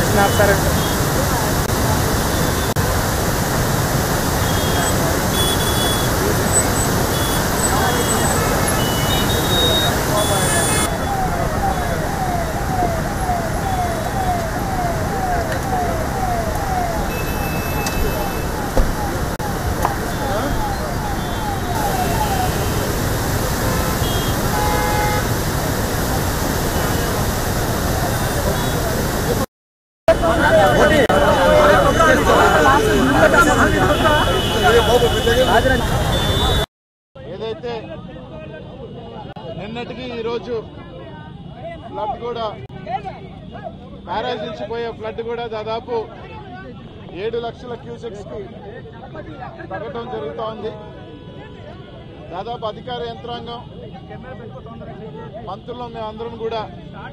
బస్సుని ఆపుతారంట ఏదైతే నిన్నటికి ఈరోజు ఫ్లడ్ కూడా బ్యారేజ్ నుంచి పోయే ఫ్లడ్ కూడా దాదాపు ఏడు లక్షల క్యూసెక్స్ కి తగ్గటం జరుగుతూ ఉంది దాదాపు అధికార యంత్రాంగం మంత్రులు మేమందరం కూడా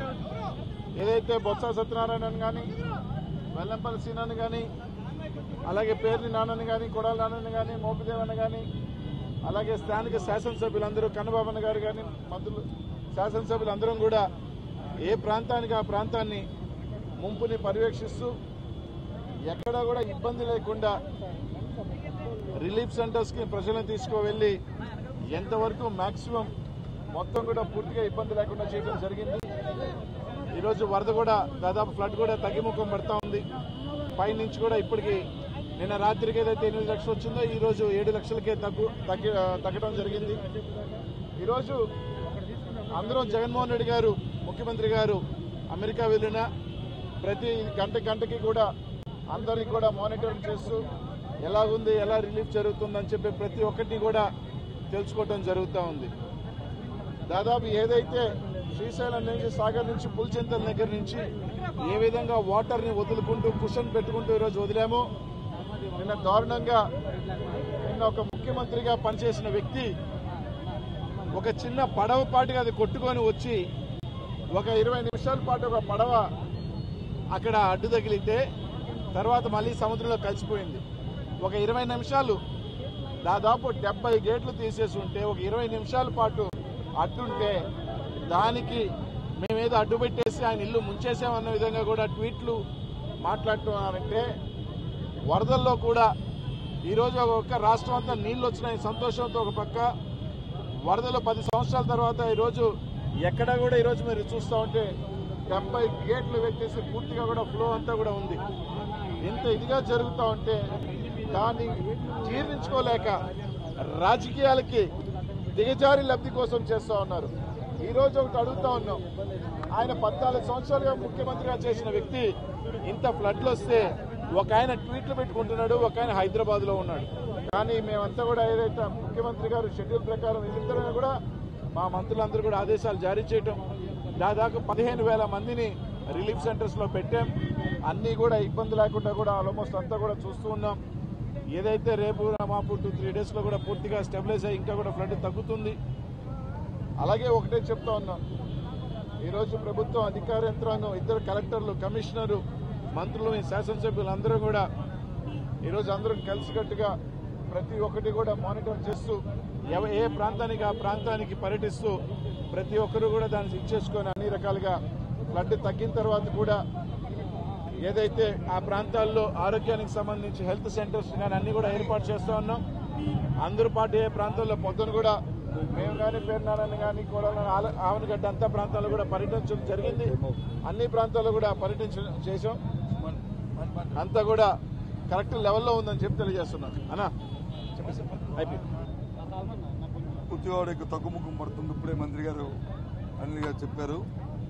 ఏదైతే బొత్స సత్యనారాయణ కానీ వెల్లంపల్లి సీనాన్ని కానీ అలాగే పేర్ని నాన్నని కానీ కొడాల నాన్నని కానీ మోపిదేవన్న కానీ అలాగే స్థానిక శాసనసభ్యులందరూ కన్నబాబన్న గారు కానీ మంత్రులు శాసనసభ్యులందరం కూడా ఏ ప్రాంతానికి ఆ ప్రాంతాన్ని ముంపుని పర్యవేక్షిస్తూ ఎక్కడా కూడా ఇబ్బంది లేకుండా రిలీఫ్ సెంటర్స్కి ప్రజలను తీసుకువెళ్ళి ఎంతవరకు మాక్సిమం మొత్తం కూడా పూర్తిగా ఇబ్బంది లేకుండా చేయడం జరిగింది ఈరోజు వరద కూడా దాదాపు ఫ్లడ్ కూడా తగ్గిముఖం పడతా ఉంది పైనుంచి కూడా ఇప్పటికి నిన్న రాత్రికి ఏదైతే ఎనిమిది లక్షలు వచ్చిందో ఈ రోజు ఏడు లక్షలకే తగ్గు తగ్గి తగ్గడం జరిగింది ఈరోజు అందరం జగన్మోహన్ రెడ్డి గారు ముఖ్యమంత్రి గారు అమెరికా వెళ్ళిన ప్రతి గంట గంటకి కూడా అందరినీ కూడా మానిటరింగ్ చేస్తూ ఎలా ఉంది ఎలా రిలీఫ్ జరుగుతుందని చెప్పి ప్రతి ఒక్కటిని కూడా తెలుసుకోవటం జరుగుతూ ఉంది దాదాపు ఏదైతే శ్రీశైలం నుంచి సాగర్ నుంచి పుల్చింతల దగ్గర నుంచి ఏ విధంగా వాటర్ ని వదులుకుంటూ కుషన్ పెట్టుకుంటూ ఈరోజు వదిలామో నిన్న దారుణంగా నిన్న ఒక ముఖ్యమంత్రిగా పనిచేసిన వ్యక్తి ఒక చిన్న పడవ పాటుగా అది కొట్టుకొని వచ్చి ఒక ఇరవై నిమిషాల పాటు ఒక పడవ అక్కడ అడ్డు తగిలితే తర్వాత మళ్ళీ సముద్రంలో కలిసిపోయింది ఒక ఇరవై నిమిషాలు దాదాపు డెబ్బై గేట్లు తీసేసి ఉంటే ఒక ఇరవై నిమిషాల పాటు అడ్డుంటే దానికి మేమేదో అడ్డు పెట్టేసి ఆయన ఇల్లు ముంచేసామన్న విధంగా కూడా ట్వీట్లు మాట్లాడుతున్నారంటే వరదల్లో కూడా ఈరోజు ఒక రాష్ట్రం అంతా నీళ్లు వచ్చినాయి సంతోషంతో ఒక పక్క వరదలు పది సంవత్సరాల తర్వాత ఈరోజు ఎక్కడ కూడా ఈరోజు మీరు చూస్తూ ఉంటే డెబ్బై గేట్లు పెట్టేసి పూర్తిగా కూడా ఫ్లో అంతా కూడా ఉంది ఇంత ఇదిగా జరుగుతూ ఉంటే దాన్ని జీర్ణించుకోలేక రాజకీయాలకి దిగజారి లబ్ధి కోసం చేస్తూ ఉన్నారు ఈ రోజు ఒకటి అడుగుతా ఉన్నాం ఆయన పద్నాలుగు సంవత్సరాలుగా ముఖ్యమంత్రిగా చేసిన వ్యక్తి ఇంత ఫ్లడ్లు వస్తే ఒక ఆయన ట్వీట్లు పెట్టుకుంటున్నాడు ఒక ఆయన హైదరాబాద్ లో ఉన్నాడు కానీ మేమంతా కూడా ఏదైతే ముఖ్యమంత్రి గారు షెడ్యూల్ ప్రకారం వీళ్ళిద్దరూ కూడా మా మంత్రులందరూ కూడా ఆదేశాలు జారీ చేయటం దాదాపు పదిహేను వేల మందిని రిలీఫ్ సెంటర్స్ లో పెట్టాం అన్ని కూడా ఇబ్బంది లేకుండా కూడా ఆల్మోస్ట్ అంతా కూడా చూస్తూ ఉన్నాం ఏదైతే రేపు మాపు టూ త్రీ డేస్ లో కూడా పూర్తిగా స్టెబిలైజ్ అయ్యి ఇంకా కూడా ఫ్లడ్ తగ్గుతుంది అలాగే ఒకటే చెప్తా ఉన్నాం ఈరోజు ప్రభుత్వం అధికార యంత్రాంగం ఇద్దరు కలెక్టర్లు కమిషనరు మంత్రులు ఈ శాసనసభ్యులు అందరూ కూడా ఈరోజు అందరం కలిసికట్టుగా ప్రతి ఒక్కటి కూడా మానిటర్ చేస్తూ ఎవ- ఏ ప్రాంతానికి ఆ ప్రాంతానికి పర్యటిస్తూ ప్రతి ఒక్కరు కూడా దాన్ని ఇచ్చేసుకొని అన్ని రకాలుగా ఫ్లడ్ తగ్గిన తర్వాత కూడా ఏదైతే ఆ ప్రాంతాల్లో ఆరోగ్యానికి సంబంధించి హెల్త్ సెంటర్స్ కానీ అన్ని కూడా ఏర్పాటు చేస్తూ ఉన్నాం అందరూ పాటు ఏ ప్రాంతాల్లో పొద్దున కూడా మేము కానీ పేరునారాయణ కానీ కూడా ఆవనగడ్డ అంతా ప్రాంతాల్లో కూడా పర్యటించడం జరిగింది అన్ని ప్రాంతాల్లో కూడా పర్యటించడం చేసాం అంతా కూడా కరెక్ట్ లెవెల్లో ఉందని చెప్పి తెలియజేస్తున్నాం అన్నా చెప్పేసి అయిపోయింది ఉద్యోగాలకు తగ్గుముఖం పడుతుంది ఇప్పుడే మంత్రి గారు అనిల్ గారు చెప్పారు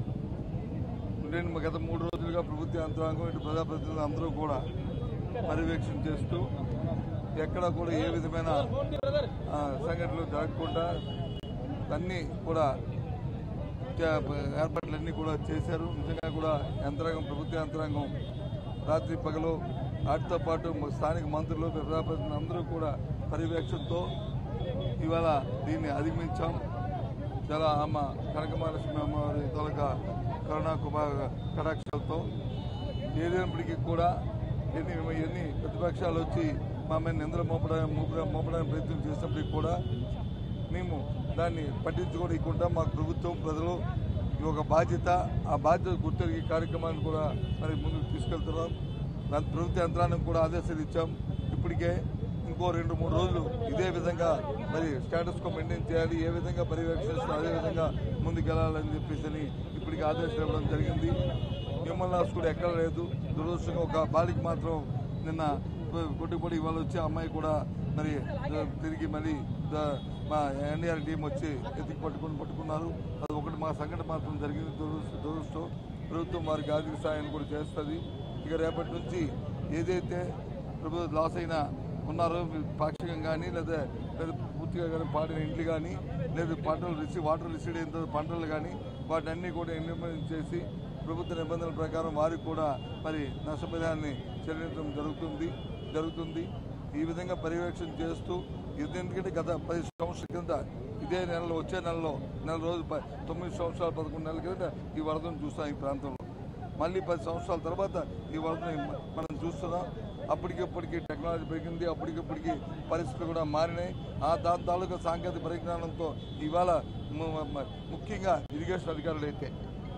నేను గత మూడు రోజులుగా ప్రభుత్వ యంత్రాంగం ఇటు ప్రజాప్రతినిధులు అందరూ కూడా పర్యవేక్షణ చేస్తూ ఎక్కడ కూడా ఏ విధమైన ఆ, సంఘటనలు జరగకుండా అన్నీ కూడా చే- ఏర్పాట్లన్నీ కూడా చేశారు నిజంగా కూడా యంత్రాంగం ప్రభుత్వ యంత్రాంగం రాత్రి పగలు వాటితో పాటు స్థానిక మంత్రులు ప్రజాప్రతినిధులు అందరూ కూడా పర్యవేక్షణతో ఇవాళ దీన్ని అధిగమించాం చాలా ఆమె కనకమహాలక్ష్మి అమ్మవారి తొలక కరుణా కుమార్ కటాక్షాలతో ఏదైనప్పటికీ కూడా ఎన్ని ఎన్ని ప్రతిపక్షాలు వచ్చి మా మీద నిందలు మోపడానికి మోపడా- మోపడానికి ప్రయత్నం చేసినప్పటికీ కూడా మేము దాన్ని పట్టించుకోకుండా మాకు ప్రభుత్వం ప్రజలు ఇది ఒక బాధ్యత ఆ బాధ్యత గుర్తెరిగి కార్యక్రమాన్ని కూడా మరి ముందుకు తీసుకెళ్తున్నాం దాని ప్రభుత్వ యంత్రాన్ని కూడా ఆదేశాలు ఇచ్చాం ఇప్పటికే ఇంకో రెండు మూడు రోజులు ఇదే విధంగా మరి స్టేటస్ కో మెయింటైన్ చేయాలి ఏ విధంగా పర్యవేక్షిస్తూ అదే విధంగా ముందుకెళ్లాలని చెప్పేసి ఇప్పటికి ఆదేశాలు ఇవ్వడం జరిగింది మిమ్మల్ని హాస్ కూడా ఎక్కడ లేదు దురదృష్టంగా ఒక బాలికి మాత్రం నిన్న కొట్టుపడి ఇవాళ వచ్చి ఆ అమ్మాయి కూడా మరి ఆ, తిరిగి మళ్ళీ ఆ, మా ఎన్డీఆర్ టీం వచ్చి ఎత్తికి పట్టుకుని పట్టుకున్నారు అది ఒకటి మా సంఘటన మాత్రం జరిగింది దురదృష్టం దురదృష్టం ప్రభుత్వం వారికి ఆర్థిక సాయం కూడా చేస్తుంది ఇక రేపటి నుంచి ఏదైతే ప్రభుత్వం లాస్ అయినా ఉన్నారో పాక్షికం కానీ లేదా లేదా పూర్తిగా కానీ పాడిన ఇండ్లు కానీ లేదా పంటలు రిసీవ్ వాటర్ రిసీవ్ అయిన తర్వాత పంటలు కానీ వాటిని అన్ని కూడా ఇంప్లిమెంట్ చేసి ప్రభుత్వ నిబంధనల ప్రకారం వారికి కూడా మరి నష్టపరిహారాన్ని చెల్లించడం జరుగుతుంది జరుగుతుంది ఈ విధంగా పర్యవేక్షణ చేస్తూ ఇది ఎందుకంటే గత పది సంవత్సరాల కింద ఇదే నెలలో వచ్చే నెలలో నెల రోజులు ప- తొమ్మిది సంవత్సరాలు పదకొండు నెలల కింద ఈ వరదను చూస్తాం ఈ ప్రాంతంలో మళ్ళీ పది సంవత్సరాల తర్వాత ఈ వరదని మనం చూస్తున్నాం అప్పటికిప్పటికి టెక్నాలజీ పెరిగింది అప్పటికిప్పటికి పరిస్థితులు కూడా మారినాయి ఆ దాని తాలూకా సాంకేతిక పరిజ్ఞానంతో ఇవాళ ము- మ- ముఖ్యంగా ఇరిగేషన్ అధికారులు అయితే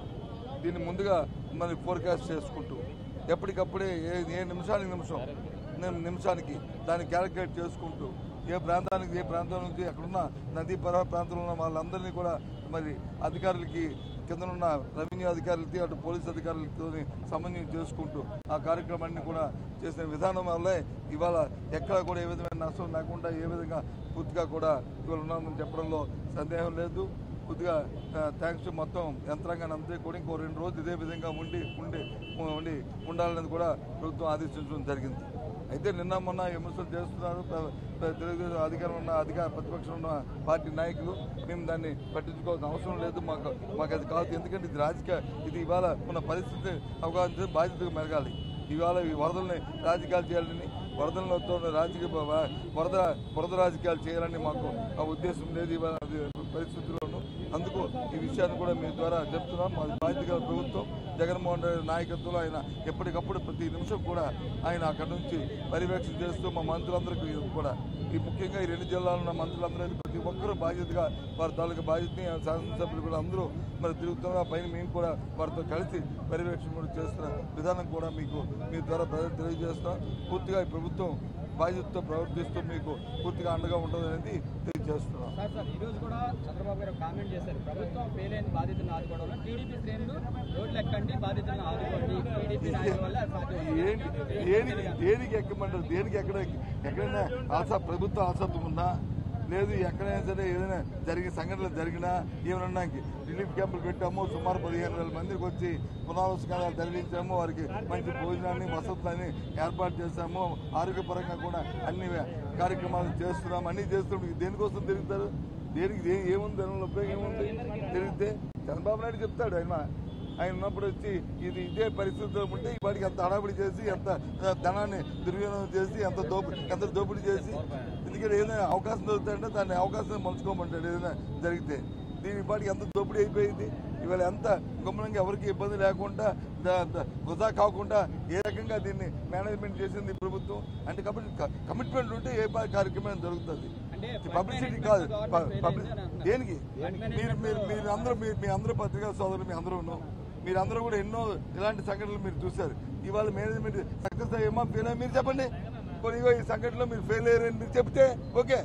దీన్ని ముందుగా మరి ఫోర్కాస్ట్ చేసుకుంటూ ఎప్పటికప్పుడే ఏ ఏ నిమిషానికి నిమిషం నిమ్- నిమిషానికి దాన్ని క్యాలిక్యులేట్ చేసుకుంటూ ఏ ప్రాంతానికి ఏ ప్రాంతం నుంచి అక్కడున్న నదీ పర్వ ప్రాంతంలో ఉన్న వాళ్ళందరినీ కూడా మరి అధికారులకి కిందనున్న రెవెన్యూ అధికారులకి అటు పోలీస్ అధికారులతో సమన్వయం చేసుకుంటూ ఆ కార్యక్రమాన్ని కూడా చేసిన విధానం వల్లే ఇవాళ ఎక్కడ కూడా ఏ విధమైన నష్టం లేకుండా ఏ విధంగా పూర్తిగా కూడా ఇవాళ ఉన్నామని చెప్పడంలో సందేహం లేదు కొద్దిగా థ్యాంక్స్ టు మొత్తం యంత్రాంగాన్ని అంతే కూడా ఇంకో రెండు రోజులు ఇదే విధంగా ఉండి ఉండి ఉండి ఉండాలనేది కూడా ప్రభుత్వం ఆదేశించడం జరిగింది అయితే నిన్న మొన్న విమర్శలు చేస్తున్నారు ప్ర- ప్ర- తెలుగుదేశం అధికారం ఉన్న అధికార ప్రతిపక్షం ఉన్న పార్టీ నాయకులు మేము దాన్ని పట్టించుకోవాల్సిన అవసరం లేదు మాకు మాకు అది కాదు ఎందుకంటే ఇది రాజకీయ ఇది ఇవాళ ఉన్న పరిస్థితి అవగాహన చేసి బాధ్యతగా మెరగాలి ఇవాళ ఈ వరదల్ని రాజకీయాలు చేయాలని వరదలతో రాజకీయ వరద వరద రాజకీయాలు చేయాలని మాకు ఆ ఉద్దేశం లేదు ఇవాళ అది పరిస్థితుల్లోనూ అందుకు ఈ విషయాన్ని కూడా మీ ద్వారా చెప్తున్నాం అది బాధ్యత గల ప్రభుత్వం జగన్మోహన్ రెడ్డి నాయకత్వంలో ఆయన ఎప్పటికప్పుడు ప్రతి నిమిషం కూడా ఆయన అక్కడి నుంచి పర్యవేక్షణ చేస్తూ మా మంత్రులందరికీ కూడా ఈ ముఖ్యంగా ఈ రెండు జిల్లాలో ఉన్న మంత్రులందరూ ప్రతి ఒక్కరూ బాధ్యతగా వారి తాలూకా బాధ్యతని ఆ శాసనసభ్యులు కూడా అందరూ మరి తిరుగుతున్న పైన మేము కూడా వారితో కలిసి పర్యవేక్షణ కూడా చేస్తున్న విధానం కూడా మీకు మీ ద్వారా ప్రజలు తెలియజేస్తున్నాం పూర్తిగా ఈ ప్రభుత్వం బాధ్యతతో ప్రవర్తిస్తూ మీకు పూర్తిగా అండగా ఉంటుంది అనేది తెలియజేస్తున్నాం సార్ సార్ ఈ రోజు కూడా చంద్రబాబు గారు కామెంట్ చేశారు ప్రభుత్వం ఫెయిల్ అయిన బాధితులను ఆదుకోవడంలో టీడీపీ శ్రేణులు రోడ్లు ఎక్కండి బాధితులను ఆదుకోండి టీడీపీ నాయకుల వల్ల అది సాధ్యం ఏంటి దేనికి దేనికి ఎక్కమంటారు దేనికి ఎక్కడ ఎక్కడైనా ఆశ ప్రభుత్వ ఆసత్వం ఉందా లేదు ఎక్కడైనా సరే ఏదైనా జరిగిన సంఘటనలు జరిగినా ఏమన్నా రిలీఫ్ క్యాంపులు పెట్టాము సుమారు పదిహేను వేల మందికి వచ్చి పునరావాస కేంద్రాలు తరలించాము వారికి మంచి భోజనాన్ని వసతులని ఏర్పాటు చేశాము ఆరోగ్యపరంగా కూడా అన్ని కార్యక్రమాలు చేస్తున్నాం అన్ని చేస్తున్నాం దేనికోసం తిరుగుతారు దేనికి దే- ఏముంది దానివల్ల ఉపయోగం ఏముంది తిరిగితే చంద్రబాబు నాయుడు చెప్తాడు ఆయన ఆయన ఉన్నప్పుడు వచ్చి ఇది ఇదే పరిస్థితిలో ఉంటే వాడికి ఎంత హడావిడి చేసి ఎంత ఆ, ధనాన్ని దుర్వినియోగం చేసి ఎంత దోపిడి ఎంత దోపిడీ చేసి ఎందుకంటే ఏదైనా అవకాశం దొరుకుతాయంటే దాన్ని అవకాశం మలుచుకోమంటాడు ఏదైనా జరిగితే దీని పాటికి ఎంత దోపిడీ అయిపోయింది ఇవాళ ఎంత గమనంగా ఎవరికి ఇబ్బంది లేకుండా ద- ద- వృధా కాకుండా ఏ రకంగా దీన్ని మేనేజ్మెంట్ చేసింది ఈ ప్రభుత్వం అంటే కాబట్టి కమిట్మెంట్ ఉంటే ఏ పా- కార్యక్రమం జరుగుతుంది అంటే పబ్లిసిటీ కాదు ప- fail పబ్లి- అయింది అని అంటున్నారు. దేనికి మీరు మీరు మీరు అందరూ మీ మీ అందరూ పత్రికా సోదరులు మీ అందరూ మీరందరూ కూడా ఎన్నో ఇలాంటి సంఘటనలు మీరు చూశారు ఇవాళ మేనేజ్మెంట్ సక్సెస్ అయ్యేమో ఫెయిల్ అయ్యి మీరు చెప్పండి కొన్ని ఇగో ఈ సంఘటనలో మీరు ఫెయిల్ అయ్యారని మీరు చెప్తే ఓకే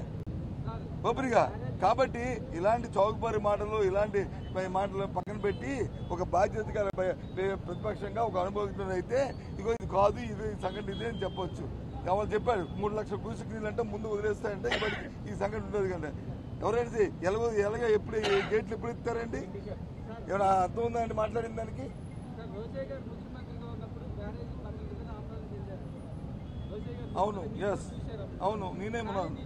ఓపెన్గా కాబట్టి ఇలాంటి చౌకబారి మాటలు ఇలాంటి మాటలు పక్కన పెట్టి ఒక బాధ్యతగా ప్రతిపక్షంగా ఒక అనుభవించిన అయితే ఇగో ఇది కాదు ఇది ఈ సంఘటన ఇది అని చెప్పొచ్చు ఎవరు చెప్పారు మూడు లక్షల కూసుకు నీళ్ళు అంటే ముందు వదిలేస్తాయంటే ఇప్పటికి ఈ సంఘటన ఉండదు కదా ఎవరైనా ఎలాగ ఎలాగ ఎప్పుడు ఈ గేట్లు ఎప్పుడు ఇస్తారండి ఏమైనా అర్థం ఉందా అండి మాట్లాడిన దానికి సార్ రోసయ్య గారు ముఖ్యమంత్రిగా ఉన్నప్పుడు బ్యారేజీ పరిస్థితి మీద ఆందోళన చెందారు రోసయ్య గారు అవును ఎస్ అవును నేనేమన్నాను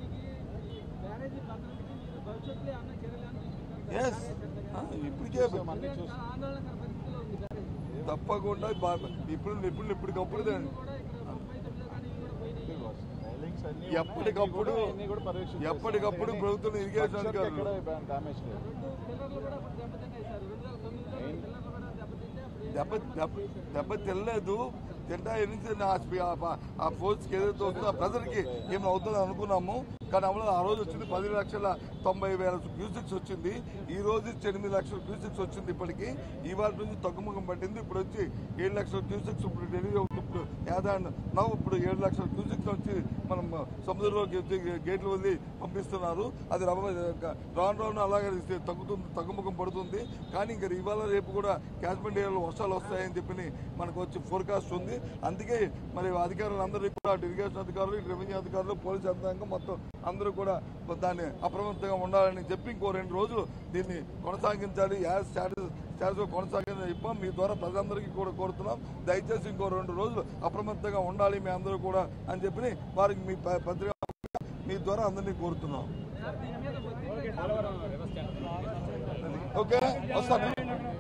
బ్యారేజీ భద్రతకి మీరు భవిష్యత్తులో అన్న చర్యలను తీసుకుంటారు ఎస్ ఇప్పటికే ఆందోళనకర పరిస్థితిలో ఉంది బ్యారేజీ తప్పకుండా బా- ఇప్పుడు ఇప్పుడు ఇప్పటికప్పుడు దాన్ని కూడా ఇక్కడ ముప్పై తొమ్మిదిలో కానీ ఇవి కూడా పోయినాయి రైలింగ్స్ అన్ని ఎప్పటికప్పుడు అన్ని కూడా పర్యవేక్షణ ఎప్పటికప్పుడు ప్రభుత్వం ఇరిగేషన్ చేస్తారు. అధికారులు ఎక్కడ డామేజ్ లేదు రెండు పిల్లర్లు కూడా అప్పుడు దెబ్బతిన్నాయి సార్ రెండు వేల తొమ్మిదిలో రెండు పిల్లర్లు కూడా దెబ్బతింటే అప్పుడు దెబ్బ దెబ్బ దెబ్బ తినలేదు తింటా నుంచి ఆ స్పీ- ఆ- ఆ ఫోర్స్కి ఏదైతే వస్తుందో ఆ ప్రజలకి ఏమైనా అవుతుందో అనుకున్నాము కానీ అమలు ఆ రోజు వచ్చింది పది లక్షల తొంభై వేల క్యూసిక్స్ వచ్చింది ఈ రోజు ఇచ్చి ఎనిమిది లక్షల క్యూసిక్స్ వచ్చింది ఇప్పటికి ఇవాళ నుంచి తగ్గుముఖం పట్టింది ఇప్పుడు వచ్చి ఏడు లక్షల క్యూసిక్స్ ఇప్పుడు డెలివరీ అవుతుంది ఇప్పుడు యాదాండ్ నవ్వు ఇప్పుడు ఏడు లక్షల క్యూసిక్స్ వచ్చి మనం సముద్రంలోకి వచ్చి గేట్లు వదిలి పంపిస్తున్నారు అది రవ- రాను రాను అలాగే తగ్గుతుంది తగ్గుముఖం పడుతుంది కానీ ఇంకా ఇవాళ రేపు కూడా క్యాచ్మెంట్ ఏరియాలో వర్షాలు వస్తాయని చెప్పి మనకు వచ్చి ఫోర్కాస్ట్ ఉంది అందుకే మరి అధికారులందరికీ కూడా అటు ఇరిగేషన్ అధికారులు ఇటు రెవెన్యూ అధికారులు పోలీస్ యంత్రాంగం మొత్తం అందరూ కూడా దాన్ని అప్రమత్తంగా ఉండాలని చెప్పి ఇంకో రెండు రోజులు దీన్ని కొనసాగించాలి యాజ్ స్టాటస్ స్టాటస్ కొనసాగించాలని చెప్పాం మీ ద్వారా ప్రజలందరికీ కూడా కోరుతున్నాం దయచేసి ఇంకో రెండు రోజులు అప్రమత్తంగా ఉండాలి మీ అందరూ కూడా అని చెప్పి వారికి మీ ప- పత్రిక మీ ద్వారా అందరినీ కోరుతున్నాం ఓకే వస్తాను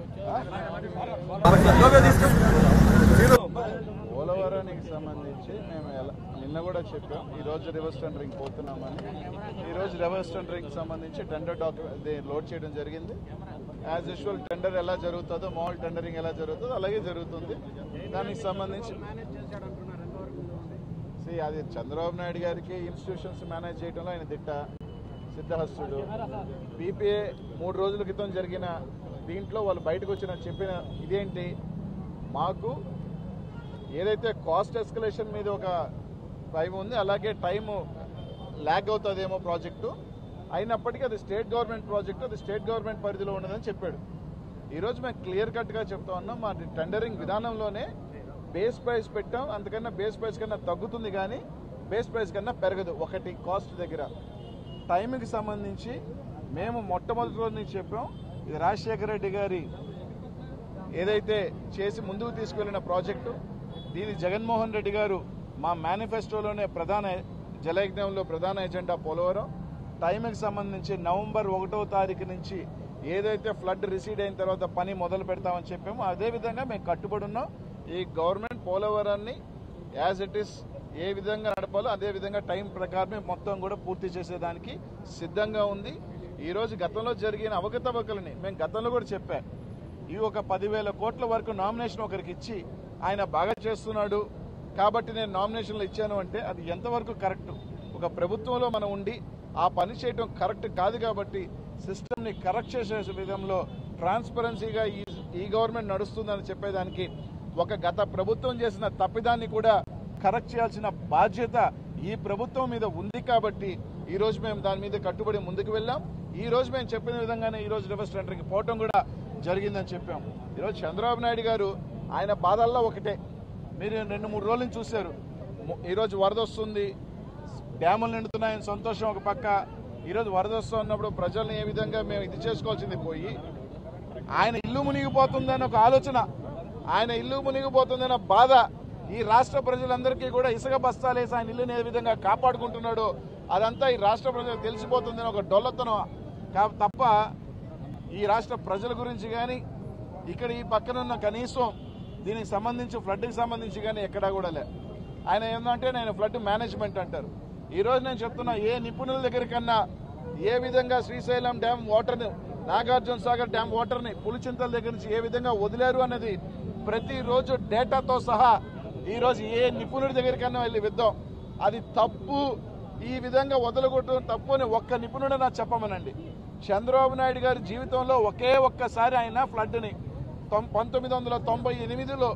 పోలవరానికి సంబంధించి మేము ఎలా నిన్న కూడా చెప్పాం ఈ రోజు రివర్స్ టెండరింగ్ పోతున్నామని ఈ రోజు రివర్స్ టెండరింగ్ సంబంధించి టెండర్ డాక్యుమెంట్ లోడ్ చేయడం జరిగింది యాజ్ యూజువల్ టెండర్ ఎలా జరుగుతుందో మామూలు టెండరింగ్ ఎలా జరుగుతుందో అలాగే జరుగుతుంది దానికి సంబంధించి See, అది చంద్రబాబు నాయుడు గారికి ఇన్స్టిట్యూషన్స్ మేనేజ్ చేయడంలో ఆయన దిట్ట సిద్ధహస్తుడు బీపీఏ మూడు రోజుల క్రితం జరిగిన దీంట్లో వాళ్ళు బయటకు వచ్చిన చెప్పిన ఇదేంటి మాకు ఏదైతే కాస్ట్ ఎస్కలేషన్ మీద ఒక టైం ఉంది అలాగే టైము ల్యాగ్ అవుతుందేమో ప్రాజెక్టు అయినప్పటికీ అది స్టేట్ గవర్నమెంట్ ప్రాజెక్టు అది స్టేట్ గవర్నమెంట్ పరిధిలో ఉండదని చెప్పాడు ఈరోజు మేము క్లియర్ కట్గా చెప్తా ఉన్నాం మా టెండరింగ్ విధానంలోనే బేస్ ప్రైస్ పెట్టాం అందుకన్నా బేస్ ప్రైస్ కన్నా తగ్గుతుంది కానీ బేస్ ప్రైస్ కన్నా పెరగదు ఒకటి కాస్ట్ దగ్గర టైంకి సంబంధించి మేము మొట్టమొదటి రోజు నుంచి చెప్పాం ఇది రాజశేఖర రెడ్డి గారి ఏదైతే చేసి ముందుకు తీసుకువెళ్ళిన ప్రాజెక్టు దీని జగన్మోహన్ రెడ్డి గారు మా మేనిఫెస్టోలోనే ప్రధాన జలయజ్ఞంలో ప్రధాన ఎజెండా పోలవరం టైంకి సంబంధించి నవంబర్ ఒకటో తారీఖు నుంచి ఏదైతే ఫ్లడ్ రిసీడ్ అయిన తర్వాత పని మొదలు పెడతామని చెప్పామో అదే విధంగా మేము కట్టుబడి ఉన్నాం ఈ గవర్నమెంట్ పోలవరాన్ని యాజ్ ఇట్ ఈస్ ఏ విధంగా నడపాలో అదే విధంగా టైం ప్రకారమే మొత్తం కూడా పూర్తి చేసేదానికి సిద్ధంగా ఉంది ఈ రోజు గతంలో జరిగిన అవకతవకలని మేము గతంలో కూడా చెప్పా ఈ ఒక పదివేల కోట్ల వరకు నామినేషన్ ఒకరికి ఇచ్చి ఆయన బాగా చేస్తున్నాడు కాబట్టి నేను నామినేషన్లు ఇచ్చాను అంటే అది ఎంతవరకు కరెక్ట్ ఒక ప్రభుత్వంలో మనం ఉండి ఆ పని చేయడం కరెక్ట్ కాదు కాబట్టి సిస్టమ్ ని కరెక్ట్ చేసే విధంలో ట్రాన్స్పరెన్సీగా ఈ ఈ గవర్నమెంట్ నడుస్తుందని చెప్పేదానికి ఒక గత ప్రభుత్వం చేసిన తప్పిదాన్ని కూడా కరెక్ట్ చేయాల్సిన బాధ్యత ఈ ప్రభుత్వం మీద ఉంది కాబట్టి ఈ రోజు మేము దాని మీద కట్టుబడి ముందుకు వెళ్ళాం ఈ రోజు మేము చెప్పిన విధంగానే ఈ రోజు రివర్స్ టెండర్కి పోవటం కూడా జరిగిందని చెప్పాం ఈ రోజు చంద్రబాబు నాయుడు గారు ఆయన బాధల్లో ఒకటే మీరు రెండు మూడు రోజుల నుంచి చూశారు ము- ఈ రోజు వరద వస్తుంది డ్యాములు నిండుతున్నాయని సంతోషం ఒక పక్క ఈ రోజు వరద వస్తున్నప్పుడు ప్రజల్ని ఏ విధంగా మేము ఇది చేసుకోవాల్సింది పోయి ఆయన ఇల్లు మునిగిపోతుందని ఒక ఆలోచన ఆయన ఇల్లు మునిగిపోతుందన్న బాధ ఈ రాష్ట్ర ప్రజలందరికీ కూడా ఇసుక బస్తాలేసి ఆయన ఇల్లుని ఏ విధంగా కాపాడుకుంటున్నాడో అదంతా ఈ రాష్ట్ర ప్రజలకు తెలిసిపోతుందని ఒక డొల్లతనం కా- తప్ప ఈ రాష్ట్ర ప్రజల గురించి కానీ ఇక్కడ ఈ పక్కన ఉన్న కనీసం దీనికి సంబంధించి ఫ్లడ్కి సంబంధించి కానీ ఎక్కడా కూడా లే ఆయన ఏంటంటే నేను ఫ్లడ్ మేనేజ్మెంట్ అంటారు ఈ రోజు నేను చెప్తున్నా ఏ నిపుణుల దగ్గర కన్నా ఏ విధంగా శ్రీశైలం డ్యామ్ వాటర్ని నాగార్జున సాగర్ డ్యామ్ వాటర్ని పులిచింతల దగ్గర నుంచి ఏ విధంగా వదిలారు అన్నది ప్రతిరోజు డేటాతో సహా ఈ రోజు ఏ నిపుణుడి దగ్గరికన్నా వెళ్ళి విద్దాం అది తప్పు ఈ విధంగా వదలగొట్టడం తప్పు అని ఒక్క నిపుణుడు నాకు చెప్పమనండి చంద్రబాబు నాయుడు గారి జీవితంలో ఒకే ఒక్కసారి ఆయన ఫ్లడ్ని తొం- పంతొమ్మిది వందల తొంభై ఎనిమిదిలో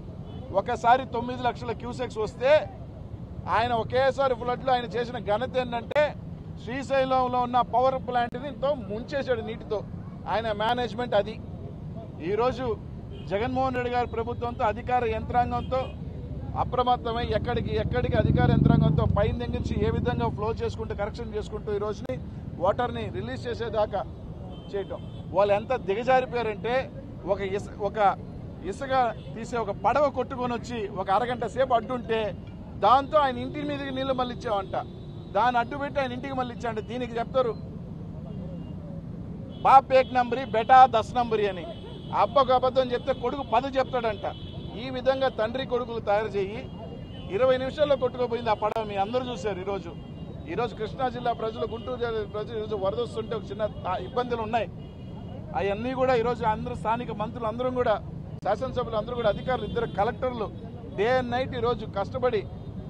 ఒకసారి తొమ్మిది లక్షల క్యూసెక్స్ వస్తే ఆయన ఒకేసారి ఫ్లడ్లో ఆయన చేసిన ఘనత ఏంటంటే శ్రీశైలంలో ఉన్న పవర్ ప్లాంట్ని తో ముంచేశాడు నీటితో ఆయన మేనేజ్మెంట్ అది ఈరోజు జగన్మోహన్ రెడ్డి గారి ప్రభుత్వంతో అధికార యంత్రాంగంతో అప్రమత్తమై ఎక్కడికి ఎక్కడికి అధికార యంత్రాంగంతో పైన దగ్గరించి ఏ విధంగా ఫ్లో చేసుకుంటూ కరెక్షన్ చేసుకుంటూ ఈ రోజుని వాటర్ని రిలీజ్ చేసేదాకా చేయటం వాళ్ళు ఎంత దిగజారిపోయారంటే ఒక ఇస ఒక ఇసుక తీసే ఒక పడవ కొట్టుకొని వచ్చి ఒక అరగంట సేపు అడ్డుంటే దాంతో ఆయన ఇంటి మీదకి నీళ్లు మళ్ళీ ఇచ్చామంట దాన్ని అడ్డు పెట్టి ఆయన ఇంటికి మళ్ళీ ఇచ్చాంట దీనికి చెప్తారు బాప్ ఏక్ నంబరి బెటా దస్ నంబరి అని అబ్బకు అబద్ధం చెప్తే కొడుకు పది చెప్తాడంట ఈ విధంగా తండ్రి కొడుకులు తయారు చేయి ఇరవై నిమిషాల్లో కొట్టుకుపోయింది ఆ పడవ మీ అందరూ చూశారు ఈరోజు ఈరోజు కృష్ణా జిల్లా ప్రజలు గుంటూరు జిల్లా ప్రజలు ఈరోజు వరద వస్తుంటే ఒక చిన్న ఆ, ఇబ్బందులు ఉన్నాయి అవన్నీ కూడా ఈరోజు అందరూ స్థానిక మంత్రులు అందరూ కూడా శాసనసభ్యులు అందరూ కూడా అధికారులు ఇద్దరు కలెక్టర్లు డే అండ్ నైట్ ఈరోజు కష్టపడి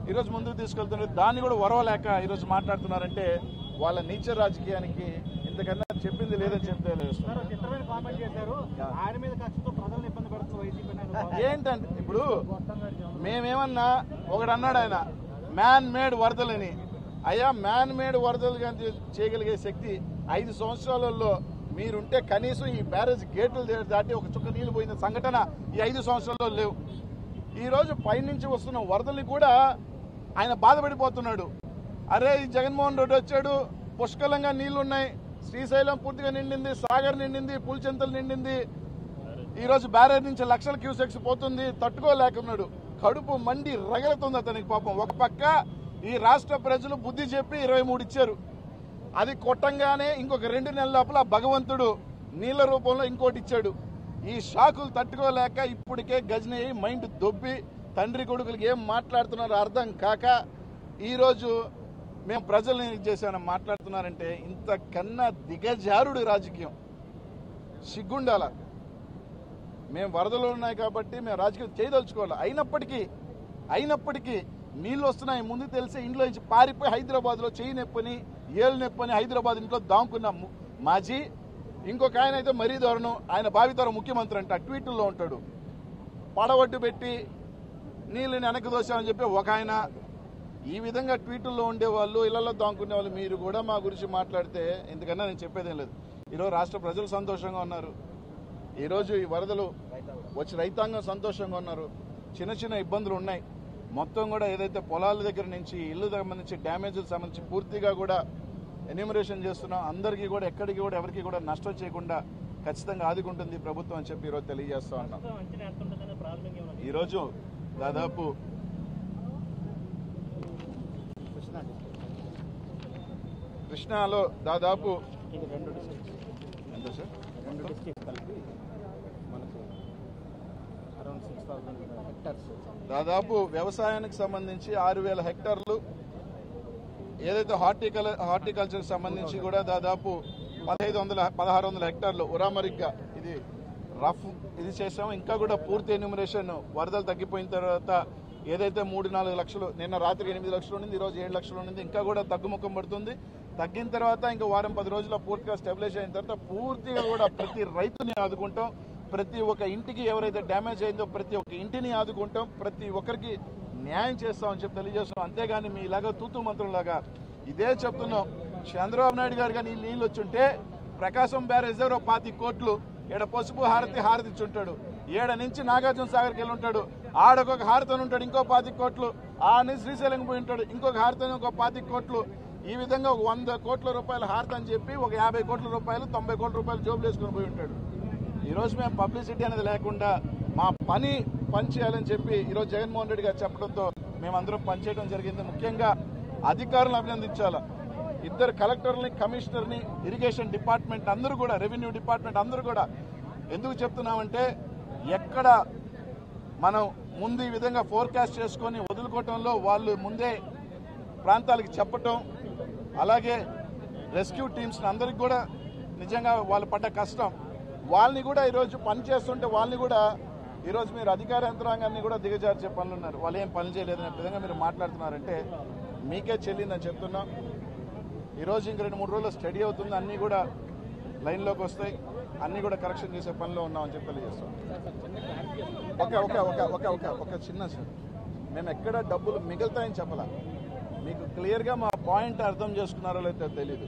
ఈరోజు ముందుకు తీసుకెళ్తున్నారు దాన్ని కూడా వరవలేక ఈరోజు మాట్లాడుతున్నారంటే వాళ్ళ నీచ రాజకీయానికి ఇంతకన్నా చెప్పింది లేదని చెప్తే సార్ ఒక చిత్రమైన కామెంట్ చేశారు ఆయన మీద కక్షతో ప్రజలను ఇబ్బంది పడుతున్న వైసీపీ ఏంటంటే ఇప్పుడు మేమేమన్నా ఒకడు అన్నాడు ఆయన మ్యాన్ మేడ్ వరదలని అయ్యా మ్యాన్ మేడ్ వరదలు కానీ చేయగలిగే శక్తి ఐదు సంవత్సరాలలో మీరుంటే కనీసం ఈ బ్యారేజ్ గేట్లు దా- దాటి ఒక చుక్క నీళ్లు పోయిన సంఘటన ఈ ఐదు సంవత్సరాల్లో లేవు ఈ రోజు పైనుంచి వస్తున్న వరదల్ని కూడా ఆయన బాధపడిపోతున్నాడు అరే ఈ జగన్మోహన్ రెడ్డి వచ్చాడు పుష్కలంగా నీళ్లున్నాయి శ్రీశైలం పూర్తిగా నిండింది సాగర్ నిండింది పులిచెంతలు నిండింది ఈ రోజు బ్యారేజ్ నుంచి లక్షల క్యూసెక్స్ పోతుంది తట్టుకోలేకున్నాడు కడుపు మండి రగలుతుంది అతనికి పాపం ఒక పక్క ఈ రాష్ట్ర ప్రజలు బుద్ధి చెప్పి ఇరవై మూడు ఇచ్చారు అది కొట్టంగానే ఇంకొక రెండు నెలల లోపల భగవంతుడు నీళ్ల రూపంలో ఇంకోటి ఇచ్చాడు ఈ షాకులు తట్టుకోలేక ఇప్పటికే గజని అయి మైండ్ దొబ్బి తండ్రి కొడుకులకి ఏం మాట్లాడుతున్నారో అర్థం కాక ఈరోజు మేము ప్రజల్ని ఇది చేసామని మాట్లాడుతున్నారంటే ఇంతకన్నా దిగజారుడు రాజకీయం సిగ్గుండాల మేము వరదలు ఉన్నాయి కాబట్టి మేము రాజకీయం చేయదలుచుకోవాలి అయినప్పటికీ అయినప్పటికీ నీళ్ళు వస్తున్నాయి ముందు తెలిసే ఇంట్లో నుంచి పారిపోయి హైదరాబాద్ లో చేయి నొప్పని ఏళ్ళు నొప్పని హైదరాబాద్ ఇంట్లో దాంకున్నాం మాజీ ఇంకొక ఆయన అయితే మరీ దారుణం ఆయన భావితరం ముఖ్యమంత్రి అంట ట్వీట్లో ఉంటాడు పడవట్టు పెట్టి నీళ్ళని వెనక్కి దోశామని చెప్పి ఒక ఆయన ఈ విధంగా ట్వీటుల్లో ఉండేవాళ్ళు ఇళ్లలో దాంకునే వాళ్ళు మీరు కూడా మా గురించి మాట్లాడితే ఎందుకన్నా నేను చెప్పేదేం లేదు ఈరోజు రాష్ట్ర ప్రజలు సంతోషంగా ఉన్నారు ఈరోజు ఈ వరదలు వచ్చి రైతాంగం సంతోషంగా ఉన్నారు చిన్న చిన్న ఇబ్బందులు ఉన్నాయి మొత్తం కూడా ఏదైతే పొలాల దగ్గర నుంచి ఇల్లు సంబంధించి డ్యామేజ్లకు సంబంధించి పూర్తిగా కూడా ఎన్యూమరేషన్ చేస్తున్నాం అందరికీ కూడా ఎక్కడికి కూడా ఎవరికి కూడా నష్టం చేయకుండా ఖచ్చితంగా ఆదుకుంటుంది ప్రభుత్వం అని చెప్పి ఈరోజు తెలియజేస్తా ఉన్నాం అంచనా ఎంత ఉంటుందని ప్రాథమికంగా ఏమన్నా ఈరోజు దాదాపు కృష్ణాలో దాదాపు ఇది రెండు డిస్ట్రిక్ట్స్ ఎంత సార్ రెండు డిస్ట్రిక్ట్స్ కలిపి మనకు అరౌండ్ సిక్స్ థౌసండ్ హెక్టార్స్ దాదాపు వ్యవసాయానికి సంబంధించి ఆరు వేల హెక్టార్లు ఏదైతే హార్టికల్ హార్టికల్చర్ సంబంధించి కూడా దాదాపు పదహైదు వందల పదహారు వందల హెక్టార్లు ఉరామరిగ్గా ఇది రఫ్ ఇది చేసాము ఇంకా కూడా పూర్తి ఎన్యూమరేషన్ వరదలు తగ్గిపోయిన తర్వాత ఏదైతే మూడు నాలుగు లక్షలు నిన్న రాత్రి ఎనిమిది లక్షలు ఉండింది ఈరోజు ఏడు లక్షలు ఉండింది ఇంకా కూడా తగ్గుముఖం పడుతుంది తగ్గిన తర్వాత ఇంకా వారం పది రోజుల్లో పూర్తిగా స్టెబిలైజ్ అయిన తర్వాత పూర్తిగా కూడా ప్రతి రైతుని ఆదుకుంటాం ప్రతి ఒక్క ఇంటికి ఎవరైతే డ్యామేజ్ అయిందో ప్రతి ఒక్క ఇంటిని ఆదుకుంటాం ప్రతి ఒక్కరికి న్యాయం చేస్తామని చెప్పి తెలియజేస్తున్నాం అంతేగాని మీ ఇలాగా తూతు మంత్రులాగా ఇదే చెప్తున్నాం చంద్రబాబు నాయుడు గారు కానీ నీళ్ళు వచ్చుంటే ప్రకాశం బ్యారేజ్ దగ్గర ఒక పాతి కోట్లు ఈడ పసుపు హారతి హారతి ఇచ్చుంటాడు ఏడ నుంచి నాగార్జున సాగర్కి వెళ్ళి ఉంటాడు ఆడొక హారతని ఉంటాడు ఇంకో పాతి కోట్లు ఆ నుంచి శ్రీశైలం పోయి ఉంటాడు ఇంకొక హారతని ఒక పాతి కోట్లు ఈ విధంగా ఒక వంద కోట్ల రూపాయల హారతి అని చెప్పి ఒక యాభై కోట్ల రూపాయలు తొంభై కోట్ల రూపాయలు జోబులు వేసుకొని పోయి ఉంటాడు ఈ రోజు మేము పబ్లిసిటీ అనేది లేకుండా మా పని పని చేయాలని చెప్పి ఈరోజు జగన్మోహన్ రెడ్డి గారు చెప్పడంతో మేమందరం పనిచేయడం జరిగింది ముఖ్యంగా అధికారులను అభినందించాలా ఇద్దరు కలెక్టర్ని కమిషనర్ని ఇరిగేషన్ డిపార్ట్మెంట్ అందరూ కూడా రెవెన్యూ డిపార్ట్మెంట్ అందరూ కూడా ఎందుకు చెప్తున్నామంటే ఎక్కడ మనం ముందు ఈ విధంగా ఫోర్కాస్ట్ చేసుకొని వదులుకోవటంలో వాళ్ళు ముందే ప్రాంతాలకు చెప్పటం అలాగే రెస్క్యూ టీమ్స్ అందరికి కూడా నిజంగా వాళ్ళు పడ్డ కష్టం వాళ్ళని కూడా ఈరోజు పని చేస్తుంటే వాళ్ళని కూడా ఈరోజు మీరు అధికార యంత్రాంగాన్ని కూడా దిగజార్చే పనులు ఉన్నారు వాళ్ళు ఏం పని చేయలేదనే విధంగా మీరు మాట్లాడుతున్నారంటే మీకే చెల్లిందని చెప్తున్నాం ఈరోజు ఇంక రెండు మూడు రోజులు స్టడీ అవుతుంది అన్నీ కూడా లైన్లోకి వస్తాయి అన్నీ కూడా కరెక్షన్ చేసే పనిలో ఉన్నామని చెప్పి తెలియజేస్తాం okay okay okay okay okay ఒక చిన్న సార్ మేము ఎక్కడ డబ్బులు మిగులుతాయని చెప్పలా మీకు క్లియర్గా మా పాయింట్ అర్థం చేసుకున్నారో లేదో తెలీదు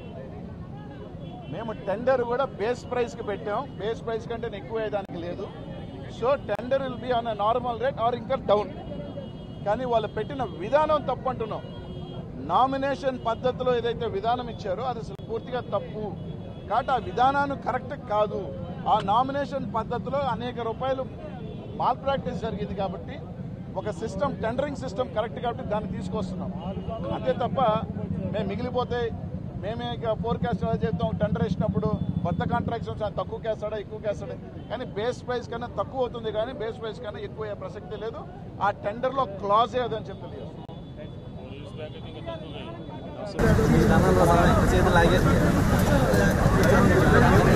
మేము టెండర్ కూడా బేస్ ప్రైస్కి పెట్టాం బేస్ ప్రైస్ కంటే ఎక్కువ అయ్యేదానికి లేదు so tender will be on normal rate or ఇంకా డౌన్ కానీ వాళ్ళు పెట్టిన విధానం తప్పు అంటున్నాం నామినేషన్ పద్ధతిలో ఏదైతే విధానం ఇచ్చారో అది అసలు పూర్తిగా తప్పు కాబట్టి ఆ విధానాన్ని కరెక్ట్ కాదు ఆ నామినేషన్ పద్ధతిలో అనేక రూపాయలు మాల్ ప్రాక్టీస్ జరిగింది కాబట్టి ఒక సిస్టమ్ టెండరింగ్ సిస్టమ్ కరెక్ట్ కాబట్టి దాన్ని తీసుకొస్తున్నాం అంతే తప్ప మేము మిగిలిపోతే మేమే ఇక ఫోర్కాస్ట్ ఎలా చేద్దాం టెండర్ వేసినప్పుడు కొత్త కాంట్రాక్ట్స్ వచ్చి తక్కువ కేస్తాడా ఎక్కువ కేస్తాడా కానీ బేస్ ప్రైస్ కన్నా తక్కువ అవుతుంది కానీ బేస్ ప్రైస్ కన్నా ఎక్కువ అయ్యే ప్రసక్తి లేదు ఆ టెండర్లో క్లాజే అదని చెప్పి తెలియదు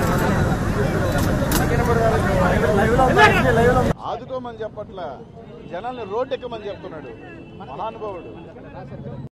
ఆదుకోమని చెప్పట్ల జనాల్ని రోడ్డు ఎక్కమని చెప్తున్నాడు మహానుభావుడు